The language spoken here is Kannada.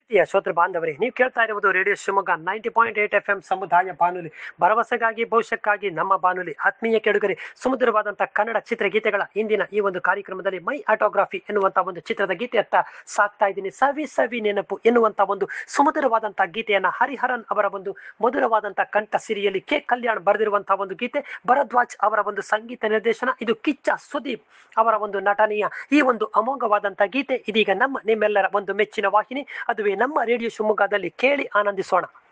ಪ್ರೀತಿಯ ಶ್ರೋತೃ ಬಾಂಧವರೇ ನೀವು ಕೇಳ್ತಾ ಇರುವುದು radio Shivamogga ninety point eight F M ಸಮುದಾಯ ಬಾನುಲಿ ಭರವಸೆಗಾಗಿ ಭವಿಷ್ಯಕ್ಕಾಗಿ ನಮ್ಮ ಬಾನುಲಿ ಆತ್ಮೀಯ ಕೆಡುಗರೆ ಸುಮಧುರವಾದಂತಹ ಕನ್ನಡ ಚಿತ್ರಗೀತೆಗಳ ಇಂದಿನ ಈ ಒಂದು ಕಾರ್ಯಕ್ರಮದಲ್ಲಿ ಮೈ ಆಟೋಗ್ರಾಫಿ ಎನ್ನುವಂತ ಒಂದು ಚಿತ್ರದ ಗೀತೆಯತ್ತ ಸಾಕ್ತಾ ಇದ್ದೀನಿ ಸವಿ ಸವಿ ನೆನಪು ಎನ್ನುವಂತ ಒಂದು ಸುಮಧುರವಾದಂತಹ ಗೀತೆಯನ್ನ ಹರಿಹರನ್ ಅವರ ಒಂದು ಮಧುರವಾದಂತಹ ಕಂಠ ಸಿರಿಯಲ್ಲಿ ಕೆ ಕಲ್ಯಾಣ್ ಬರೆದಿರುವಂತಹ ಒಂದು ಗೀತೆ ಭರದ್ವಾಜ್ ಅವರ ಒಂದು ಸಂಗೀತ ನಿರ್ದೇಶನ ಇದು ಕಿಚ್ಚ ಸುದೀಪ್ ಅವರ ಒಂದು ನಟನೆಯ ಈ ಒಂದು ಅಮೋಘವಾದಂತಹ ಗೀತೆ ಇದೀಗ ನಮ್ಮ ನಿಮ್ಮೆಲ್ಲರ ಒಂದು ಮೆಚ್ಚಿನ ವಾಹಿನಿ ಅದುವೇ ನಮ್ಮ ರೇಡಿಯೋ ಶಿವಮೊಗ್ಗದಲ್ಲಿ ಕೇಳಿ ಆನಂದಿಸೋಣ